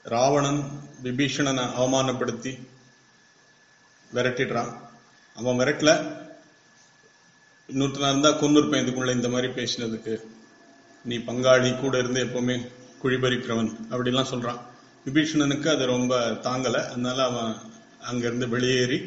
ராவணன் விபீஷணனை அவமானப்படுத்தி விரட்டிடுறான் அவன் விரட்டல இன்னொருத்தனா இருந்தா கொண்டு இருப்பேன் இதுக்குள்ள இந்த மாதிரி பேசினதுக்கு நீ பங்காளி கூட இருந்து எப்பவுமே குழிபறிக்கிறவன் அப்படிலாம் சொல்றான் விபீஷணனுக்கு அது ரொம்ப தாங்கல அதனால அவன் அங்கிருந்து வெளியேறி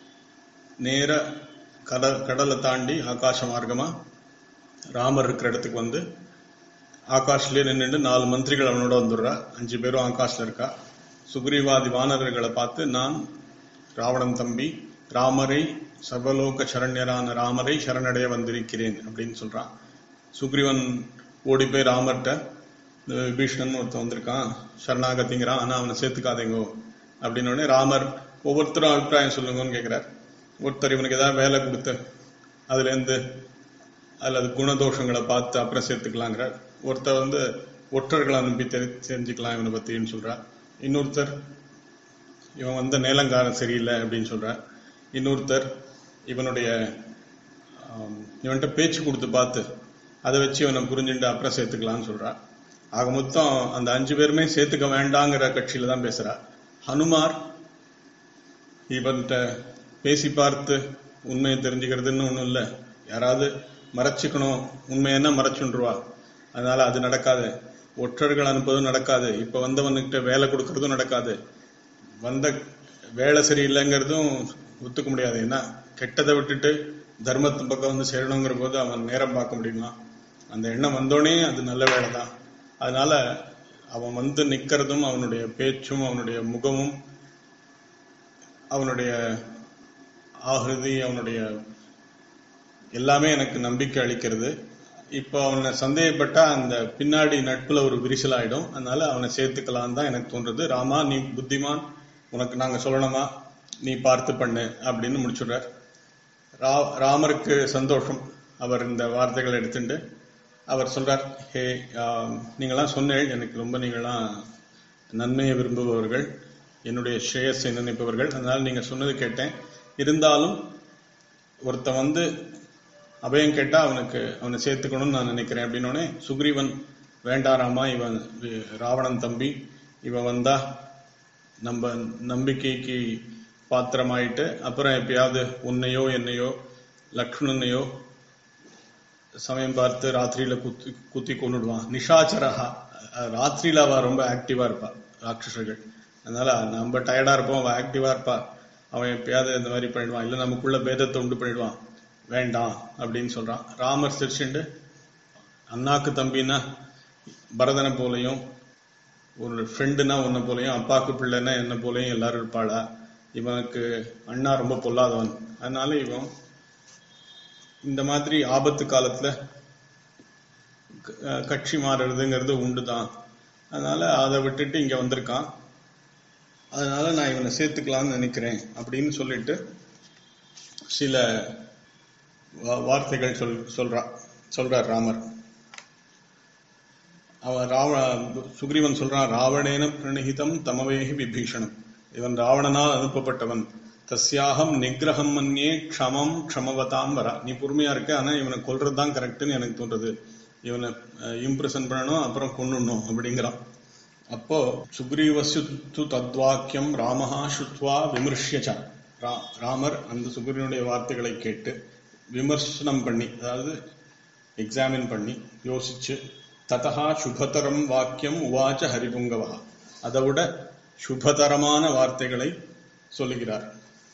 நேர கடல் கடலை தாண்டி ஆகாச மார்க்கமா ராமர் இருக்கிற இடத்துக்கு வந்து ஆகாஷ்லயே நின்னுட்டு நாலு மந்திரிகள் அவனோட வந்துடுறா அஞ்சு பேரும் ஆகாஷ்ல இருக்கா சுக்ரீவாதி வானரர்களை பார்த்து நான் ராவணன் தம்பி ராமரை சர்வலோக சரண்யரான ராமரை சரணடைய வந்திருக்கிறேன் அப்படின்னு சொல்றான் சுக்ரீவன் ஓடி போய் ராமர்கிட்ட இந்த விபீஷணன் ஒருத்தன் வந்திருக்கான் சரணாகதிங்கிறான் ஆனா அவனை சேர்த்துக்காதீங்கோ அப்படின்னு உடனே ராமர் ஒவ்வொருத்தரும் அபிப்பிராயம் சொல்லுங்கன்னு கேட்கிறார் ஒருத்தர் இவனுக்கு ஏதாவது வேலை கொடுத்து அதுல இருந்து அல்லது குணதோஷங்களை பார்த்து அப்புறம் சேர்த்துக்கலாங்கிறார் ஒருத்தர் வந்து ஒற்றர்களை அனுப்பி தெரி தெரிஞ்சுக்கலாம் இவனை பத்தின்னு சொல்றார் இன்னொருத்தர் இவன் வந்த நேலங்காரன் சரியில்லை அப்படின்னு சொல்றார் இன்னொருத்தர் இவனுடைய ஆம், இவன்கிட்ட பேச்சு கொடுத்து பார்த்து அதை வச்சு இவனை புரிஞ்சுட்டு அப்புறம் சேர்த்துக்கலாம்னு சொல்றா ஆக மொத்தம் அந்த அஞ்சு பேருமே சேர்த்துக்க வேண்டாங்கிற கட்சியில தான் பேசுறா ஹனுமார் இவன்கிட்ட பேசி பார்த்து உண்மையை தெரிஞ்சுக்கிறதுன்னு ஒண்ணும் இல்ல யாராவது மறைச்சுக்கணும் உண்மை என்ன மறைச்சுன்றுவா அதனால அது நடக்காது ஒற்றர்கள் அனுப்புவதும் நடக்காது இப்ப வந்தவனுக்கிட்ட வேலை கொடுக்கறதும் நடக்காது வந்த வேலை சரியில்லைங்கிறதும் ஒத்துக்க முடியாது ஏன்னா கெட்டதை விட்டுட்டு தர்மத்து பக்கம் வந்து சேரணுங்கிற போது அவன் நேரம் பார்க்க முடியுமா அந்த எண்ணம் வந்தோடனே அது நல்ல வேலை தான் அதனால அவன் வந்து நிக்கிறதும் அவனுடைய பேச்சும் அவனுடைய முகமும் அவனுடைய ஆகிருதி அவனுடைய எல்லாமே எனக்கு நம்பிக்கை அளிக்கிறது இப்போ அவனை சந்தேகப்பட்டா அந்த பின்னாடி நட்புல ஒரு விரிசல் ஆயிடும் அதனால அவனை சேர்த்துக்கலாம் தான் எனக்கு தோன்றது ராமா நீ புத்திமான் உனக்கு நாங்க சொல்லணுமா நீ பார்த்து பண்ணு அப்படின்னு முடிச்சுடுறார் ரா ராமருக்கு சந்தோஷம் அவர் இந்த வார்த்தைகளை எடுத்துட்டு அவர் சொல்றார் ஹே ஆம், நீங்களாம் சொன்னேன் எனக்கு ரொம்ப நீங்களாம் நன்மையை விரும்புபவர்கள் என்னுடைய ஸ்ரேயஸை நினைப்பவர்கள் அதனால நீங்க சொன்னது கேட்டேன் இருந்தாலும் ஒருத்தன் வந்து அபயம் கேட்டா அவனுக்கு அவனை சேர்த்துக்கணும்னு நான் நினைக்கிறேன் அப்படின்னோடனே சுக்ரீவன் வேண்டாராமா இவன் வி- ராவணன் தம்பி இவன் வந்தா நம்ம நம்பிக்கைக்கு பாத்திரமாயிட்டு அப்புறம் எப்பயாவது உன்னையோ என்னையோ லக்ஷ்மணனையோ சமயம் பார்த்து ராத்திரியில குத்தி குத்தி கொண்டுடுவான் நிஷாச்சரஹா அஹ் ராத்திரியில அவ ரொம்ப ஆக்டிவா இருப்பா ராட்சசர்கள் அதனால நம்ம டயர்டா இருப்போம் அவன் ஆக்டிவா இருப்பா அவன் எப்பயாவது இந்த மாதிரி பண்ணிடுவான் இல்ல நமக்குள்ள பேதத்தை உண்டு பண்ணிடுவான் வேண்டாம் அப்படின்னு சொல்றான் ராமர் சிரிச்சுண்டு அண்ணாக்கு தம்பின்னா பரதனை போலையும் ஒரு ஃப்ரெண்டுனா உன்னை போலையும் அப்பாக்கு பிள்ளைன்னா என்ன போலையும் எல்லாரும் இருப்பாளா இவனுக்கு அண்ணா ரொம்ப பொல்லாதவன் அதனால இவன் இந்த மாதிரி ஆபத்து காலத்துல க- அஹ் கட்சி மாறுறதுங்கிறது உண்டுதான் அதனால அதை விட்டுட்டு இங்க வந்திருக்கான் அதனால நான் இவனை சேர்த்துக்கலாம்னு நினைக்கிறேன் அப்படின்னு சொல்லிட்டு சில வா- வார்த்தைகள் சொல் சொல்றா சொல்றார் ராமர் அவன் ராவ சுக்ரீவன் சொல்றான் ராவணேன பிரணிகிதம் தமவேகி விபீஷணம் இவன் ராவணனால் அனுப்பப்பட்டவன் தஸ்யாகம் நிகிரகம் மன்யே க்ஷமம் க்ஷமவதாம் வரா நீ பொறுமையா இருக்க ஆனா இவனை கொல்றது தான் கரெக்ட்னு எனக்கு தோன்றது இவனை இம்ப்ரெஷன் பண்ணணும் அப்புறம் கொன்னுடணும் அப்படிங்கிறான் அப்போ சுக்ரீவஸ்ய து தத்வாக்கியம் ராமஹா ஸ்ருத்வா விமர்சியச்ச ரா- ராமர் அந்த சுக்ரீவனுடைய வார்த்தைகளை கேட்டு விமர்சனம் பண்ணி அதாவது எக்ஸாமின் பண்ணி யோசிச்சு ததா சுபதரம் வாக்கியம் உவாச்ச ஹரிபுங்கவா அதை விட சுபதரமான வார்த்தைகளை சொல்லுகிறார்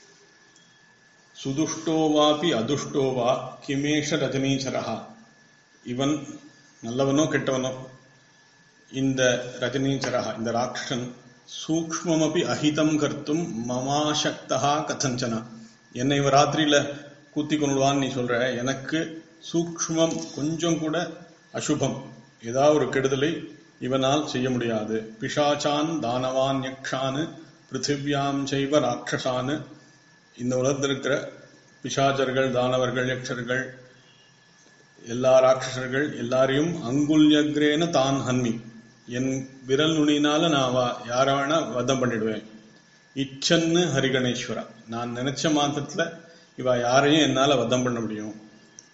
சுதுஷ்டோவாபி அதுஷ்டோவா கிமேஷ ரஜனீச்சரஹா இவன் நல்லவனோ கெட்டவனோ இந்த ரஜனீச்சரஹா இந்த ராட்சசன் சூக்ஷ்மமபி அஹிதம் கர்த்தும் மமாசக்தா கதஞ்சனா என்னை இவன் ராத்திரியில குத்தி கொண்டுடுவான்னு நீ சொல்ற எனக்கு சூக்ஷ்மம் கொஞ்சம் கூட அசுபம் ஏதாவது ஒரு கெடுதலை இவனால் செய்ய முடியாது பிசாச்சான் தானவான் யக்ஷானு பிருத்திவியாம் செய்வ ராட்சசானு இந்த உலகத்தில் இருக்கிற பிசாச்சர்கள் தானவர்கள் யக்ஷர்கள் எல்லா ராட்சசர்கள் எல்லாரையும் அங்குல்யக்ரேன தான் ஹன்மி என் விரல் நுனினால நான் வா யார வேணா வதம் பண்ணிடுவேன் இச்சன்னு ஹரிகணேஸ்வரா நான் நினைச்ச மாத்திரத்துல இவ யாரையும் என்னால வதம் பண்ண முடியும்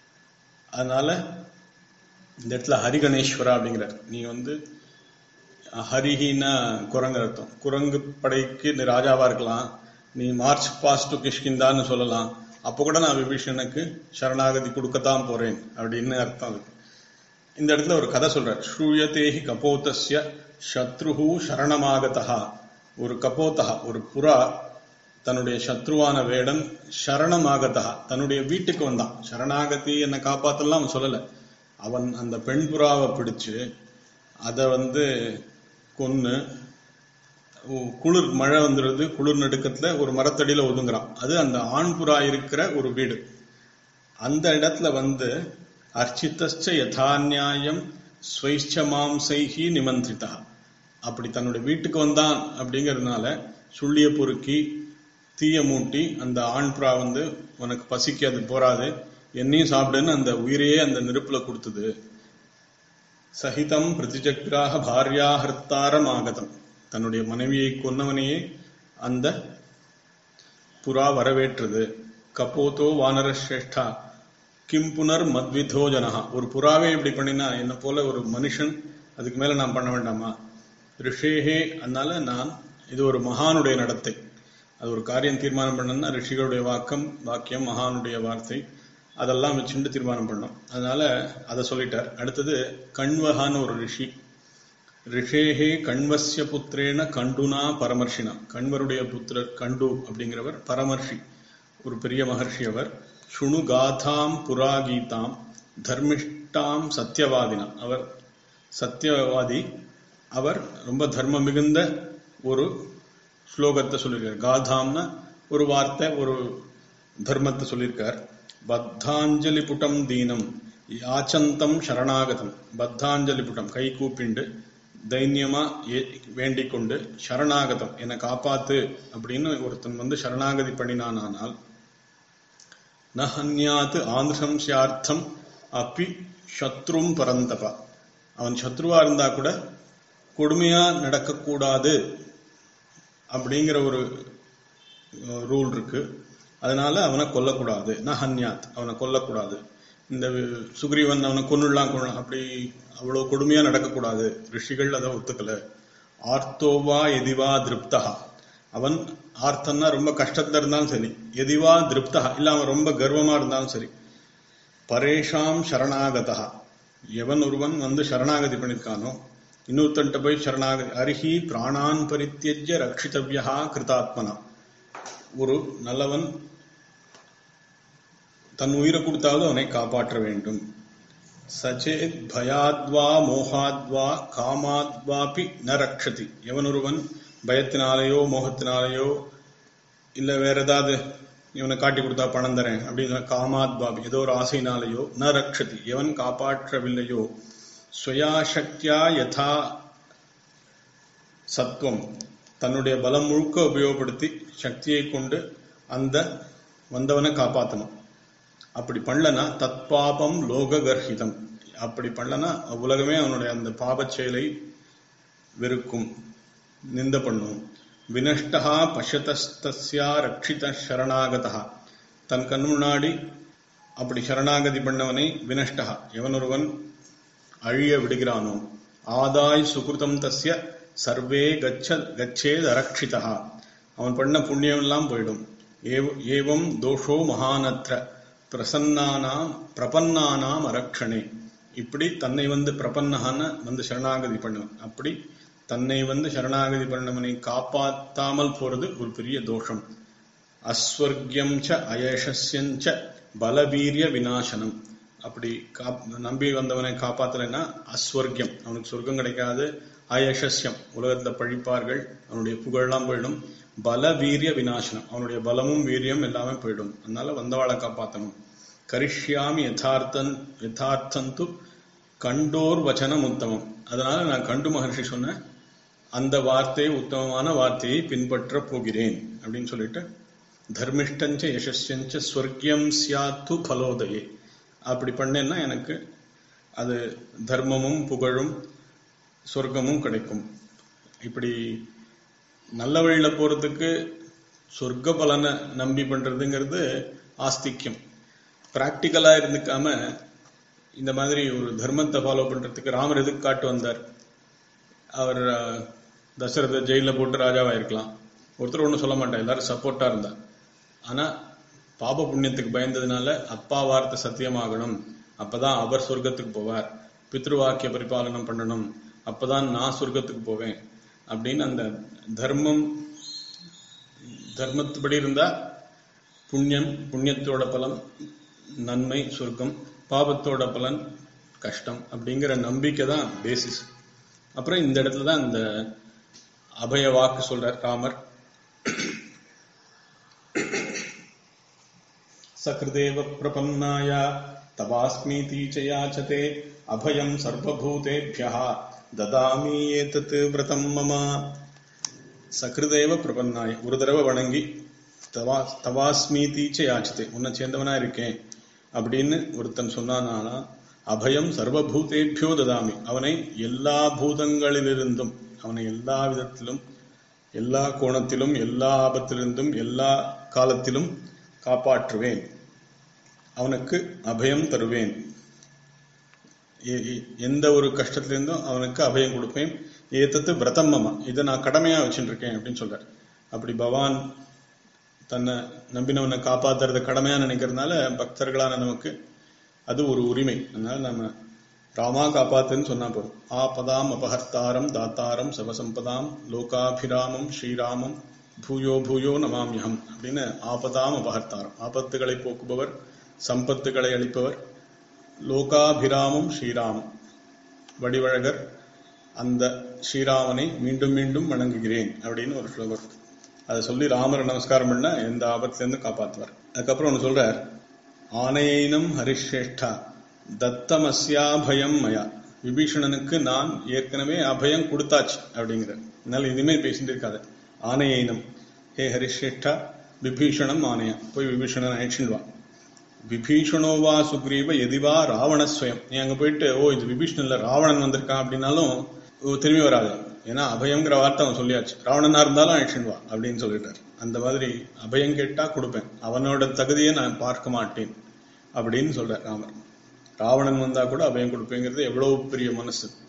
அதனால இந்த இடத்துல ஹரிகணேஸ்வரா அப்படிங்கிறார் நீ வந்து ஹரிஹின்னா குரங்கு அர்த்தம் குரங்கு படைக்கு நீ ராஜாவா இருக்கலாம் நீ மார்ச் பாஸ் டு கிஷ்கிந்தான்னு சொல்லலாம் அப்போ கூட நான் விபீஷணனுக்கு சரணாகதி கொடுக்கத்தான் போறேன் அப்படின்னு அர்த்தம் அதுக்கு இந்த இடத்துல ஒரு கதை சொல்றார் ஸ்ரூயதேஹி கபோதஸ்ய சத்ருஹு சரணமாகதா ஒரு கபோதா ஒரு புறா தன்னுடைய சத்ருவான வேடன் சரணமாகதா தன்னுடைய வீட்டுக்கு வந்தான் சரணாகதி என்னை காப்பாத்தலாம் அவன் சொல்லல அவன் அந்த பெண் புறாவை பிடிச்சு அதை வந்து கொன்னு உ- குளிர் மழை வந்துடுது குளிர் நடுக்கத்துல ஒரு மரத்தடியில ஒதுங்குறான் அது அந்த ஆண் புறா இருக்கிற ஒரு வீடு அந்த இடத்துல வந்து அர்ச்சித்தச்ச யதாநியாயம் ஸ்வைச்ச மாம்சைஹி நிமந்திரிதா அப்படி தன்னுடைய வீட்டுக்கு வந்தான் அப்படிங்கறதுனால சுள்ளிய பொறுக்கி தீய மூட்டி அந்த ஆண் புறா வந்து உனக்கு பசிக்கு அது போறாது என்னையும் சாப்பிடுன்னு அந்த உயிரையே அந்த நெருப்புல கொடுத்தது சகிதம் பிரதிஜக்ராக பாரியா ஹர்த்தாரம் ஆகதம் தன்னுடைய மனைவியை கொன்னவனையே அந்த புறா வரவேற்றது கபோதோ வானர சிரேஷ்டா கிம் புனர் மத்விதோ ஜனஹா ஒரு புறாவே இப்படி பண்ணினா என்ன போல ஒரு மனுஷன் அதுக்கு மேல நான் பண்ண வேண்டாமா ரிஷேஹே அதனால நான் இது ஒரு மகானுடைய நடத்தை அது ஒரு காரியம் தீர்மானம் பண்ணணும்னா ரிஷிகளுடைய வாக்கம் வாக்கியம் மகானுடைய வார்த்தை அதெல்லாம் வச்சுட்டு தீர்மானம் பண்ணோம் அதனால அதை சொல்லிட்டார் அடுத்தது கண்வகான்னு ஒரு ரிஷி ரிஷேஹே கண்வஸ்ய புத்திரேன கண்டுனா பரமர்ஷினா கண்வருடைய புத்திரர் கண்டு அப்படிங்கிறவர் பரமர்ஷி ஒரு பெரிய மகர்ஷி அவர் சுணு காதாம் புராகீதாம் தர்மிஷ்டாம் சத்தியவாதினா அவர் சத்தியவாதி அவர் ரொம்ப தர்மம் மிகுந்த ஒரு ஸ்லோகத்தை சொல்லியிருக்கார் காதாம்னா ஒரு வார்த்தை ஒரு தர்மத்தை சொல்லியிருக்கார் பத்தாஞ்சலி புட்டம் தீனம் யாச்சந்தம் சரணாகதம் பத்தாஞ்சலி புட்டம் கை கூப்பிண்டு தைன்யமா ஏ- வேண்டிக் கொண்டு சரணாகதம் என்னை காப்பாத்து அப்படின்னு ஒருத்தன் வந்து சரணாகதி பண்ணினானால் நஹன்யாத் ஆந்திரம்சியார்த்தம் அப்பி சத்ரும் பரந்தபா அவன் சத்ருவா இருந்தா கூட கொடுமையா நடக்கக்கூடாது அப்படிங்கிற ஒரு ரூல் இருக்கு அதனால அவனை கொல்லக்கூடாது நஹன்யாத் அவனை கொல்லக்கூடாது இந்த சுக்ரீவன் அவனை கொன்னுடலாம் கொள்ளலாம் அப்படி அவ்வளவு கொடுமையா நடக்கக்கூடாது ரிஷிகள் அதை ஒத்துக்கல ஆர்த்தோவா எதிவா திருப்தா அவன் ஆர்த்தன்னா ரொம்ப கஷ்டத்துல இருந்தாலும் சரி எதிவா திருப்தா இல்ல அவன் ரொம்ப கர்வமா இருந்தாலும் சரி பரேஷாம் சரணாகதா எவன் ஒருவன் வந்து சரணாகதி பண்ணிருக்கானோ இன்னொருத்தன்ட்ட போய் சரணாகதி அருகி பிராணான் பரித்தியஜ்ய ரட்சித்தவ்யா கிருதாத்மனா ஒரு நல்லவன் தன் உயிரை கொடுத்தாவது அவனை காப்பாற்ற வேண்டும் சச்சேத் பயாத்வா மோகாத்வா காமாத்வாபி ந ரக்ஷதி எவனொருவன் பயத்தினாலேயோ மோகத்தினாலேயோ இல்ல வேற ஏதாவது இவனை காட்டி கொடுத்தா பணம் தரேன் அப்படிங்கிற காமாத்வாபி ஏதோ ஒரு ஆசையினாலேயோ ந ரக்ஷதி எவன் காப்பாற்றவில்லையோ ஸ்வயாசக்தியா யதா சத்துவம் தன்னுடைய பலம் முழுக்க உபயோகப்படுத்தி சக்தியை கொண்டு அந்த வந்தவனை காப்பாத்தணும் அப்படி பண்ணலனா தத்பாபம் லோக கர்ஹிதம் அப்படி பண்ணலனா உலகமே அவனுடைய அந்த பாபச் செயலை வெறுக்கும் நிந்த பண்ணும் வினஷ்டா பசதஸ்தஸ்யா ரட்சித சரணாகதா தன் கண் முன்னாடி அப்படி சரணாகதி பண்ணவனை வினஷ்டா எவனொருவன் அழிய விடுகிறானோ ஆதாய் சுகிருதம் தஸ்ய சர்வே கச்ச கச்சேத் அரக்ஷிதா அவன் பண்ண புண்ணியம் எல்லாம் போயிடும் ஏவ- ஏவம் தோஷோ மகானத்ர பிரசன்னானாம் பிரபன்னானாம் அரக்ஷணே இப்படி தன்னை வந்து பிரபன்னஹான வந்து சரணாகதி பண்ணவன் அப்படி தன்னை வந்து சரணாகதி பண்ணவனை காப்பாத்தாமல் போறது ஒரு பெரிய தோஷம் அஸ்வர்கியம் ச அயசஸ்யஞ்ச பலவீரிய விநாசனம் அப்படி காப்- நம்பி வந்தவனை காப்பாத்தலைன்னா அஸ்வர்கியம் அவனுக்கு சொர்க்கம் கிடைக்காது அயசஸ்யம் உலகத்துல பழிப்பார்கள் அவனுடைய புகழெல்லாம் போயிடும் பல வீரிய விநாசனம் அவனுடைய பலமும் வீரியம் எல்லாமே போயிடும் அதனால வந்தவாளை காப்பாத்தணும் கரிஷ்யாமி யதார்த்தன் யதார்த்தந்து கண்டோர் வச்சனம் உத்தமம் அதனால நான் கண்டு மகர்ஷி சொன்ன அந்த வார்த்தை உத்தமமான வார்த்தையை பின்பற்ற போகிறேன் அப்படின்னு சொல்லிட்டு தர்மிஷ்டஞ்ச யசஸ்யஞ்ச ஸ்வர்கியம் சியாத்து பலோதயே அப்படி பண்ணேன்னா எனக்கு அது தர்மமும் புகழும் சொர்க்கமும் கிடைக்கும் இப்படி நல்ல வழியில போறதுக்கு சொர்க்க பலனை நம்பி பண்றதுங்கிறது ஆஸ்திக்யம் பிராக்டிக்கலா இருந்துக்காம இந்த மாதிரி ஒரு தர்மத்தை ஃபாலோ பண்றதுக்கு ராமர் எதுக்கு காட்டு வந்தார் அவர் அஹ், தசரத ஜெயில போட்டு ராஜாவா இருக்கலாம் ஒருத்தர் ஒன்றும் சொல்ல மாட்டார் எல்லாரும் சப்போர்ட்டா இருந்தா ஆனா பாப புண்ணியத்துக்கு பயந்ததுனால அப்பா வார்த்தை சத்தியமாகணும் அப்பதான் அவர் சொர்க்கத்துக்கு போவார் பித்ருவாக்கிய பரிபாலனம் பண்ணணும் அப்பதான் நான் சொர்க்கத்துக்கு போவேன் அப்படின்னு அந்த தர்மம் தர்மத்துப்படி இருந்தா புண்ணியம் புண்ணியத்தோட பலன் நன்மை சொர்க்கம் பாபத்தோட பலன் கஷ்டம் அப்படிங்கிற நம்பிக்கை தான் பேசிஸ் அப்புறம் இந்த இடத்துல தான் இந்த அபய வாக்கு சொல்றார் ராமர் சகிருதேவ பிரபன்னாய தவாஸ்மீதி ச யாச்சதே அபயம் சர்வபூதேபியா ததாமி ஏதத் விரதம் மம சகிருதேவ பிரபன்னாய ஒரு தடவை வணங்கி தவா தவாஸ்மீதி ச யாச்சதே உன்னை சேர்ந்தவனா இருக்கேன் அப்படின்னு ஒருத்தன் சொன்னானா அபயம் சர்வபூதேபியோ ததாமி அவனை எல்லா பூதங்களிலிருந்தும் அவனை எல்லா விதத்திலும் எல்லா கோணத்திலும் எல்லா ஆபத்திலிருந்தும் எல்லா காலத்திலும் காப்பாற்றுவேன் அவனுக்கு அபயம் தருவேன் எ- எ- எந்த ஒரு கஷ்டத்திலிருந்தும் அவனுக்கு அபயம் கொடுப்பேன் ஏத்தத்து விரதம் மம இதை நான் கடமையா வச்சுட்டு இருக்கேன் அப்படின்னு சொல்றார் அப்படி பகவான் தன்னை நம்பினவனை காப்பாத்துறத கடமையா நினைக்கிறதுனால பக்தர்களான நமக்கு அது ஒரு உரிமை அதனால நம்ம ராமா காப்பாத்துன்னு சொன்னா போதும் ஆபதாம் அபஹர்த்தாரம் தாத்தாரம் சவசம்பதாம் லோகாபிராமம் ஸ்ரீராமம் பூயோ பூயோ நமாமியம் அப்படின்னு ஆபதாம் அபஹர்த்தாரம் ஆபத்துகளை போக்குபவர் சம்பத்துகளை அளிப்பவர் லோகாபிராமம் ஸ்ரீராமம் வடிவழகர் அந்த ஸ்ரீராமனை மீண்டும் மீண்டும் வணங்குகிறேன் அப்படின்னு ஒரு ஸ்லோகம் இருக்கு அதை சொல்லி ராமரை நமஸ்காரம் பண்ணா எந்த ஆபத்திலிருந்து காப்பாத்துவார் அதுக்கப்புறம் ஒன்று சொல்றார் ஆனையினம் ஹரிஷ்ரேஷ்டா தத்தமஸ்யாபயம் மயா விபீஷணனுக்கு நான் ஏற்கனவே அபயம் கொடுத்தாச்சு அப்படிங்கிறார் அதனால இனிமே பேசிட்டு இருக்காத ஆனையினம் ஹே ஹரிஷ்ரேஷ்டா விபீஷணம் ஆனையா போய் விபீஷணன் அழைச்சிட்டு வா விபீஷணோ வா சுக்ரீவ எதிவா ராவணஸ்வயம் நீ அங்க போயிட்டு ஓ இது விபீஷணன் இல்ல ராவணன் வந்திருக்கான் அப்படின்னாலும் ஓ, திரும்பி வராது ஏன்னா அபயம்ங்கிற வார்த்தை அவன் சொல்லியாச்சு ராவணனா இருந்தாலும் அழைச்சிட்டு வா அப்படின்னு சொல்லிட்டார் அந்த மாதிரி அபயம் கேட்டா கொடுப்பேன் அவனோட தகுதியை நான் பார்க்க மாட்டேன் அப்படின்னு சொல்றார் ராமர் ராவணன் வந்தா கூட அபயம் கொடுப்பேங்கிறது எவ்வளவு பெரிய மனசு